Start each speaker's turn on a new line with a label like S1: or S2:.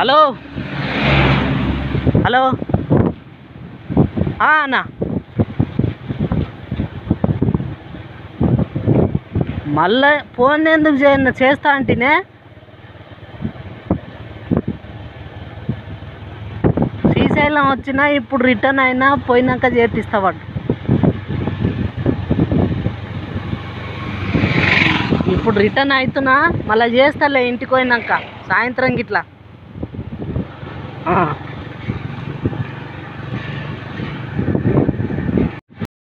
S1: Hello hello ఆ, అన్న మళ్ళా ఫోన్ ఎందుకు చేయను చేస్తా అంటేనే శ్రీశైలం వచ్చినా ఇప్పుడు రిటర్న్ అయినా పోయినాక చేపిస్తా వాడు ఇప్పుడు రిటర్న్ అవుతున్నా మళ్ళీ చేస్తాలే ఇంటికి పోయినాక సాయంత్రం గిట్లా ఆ.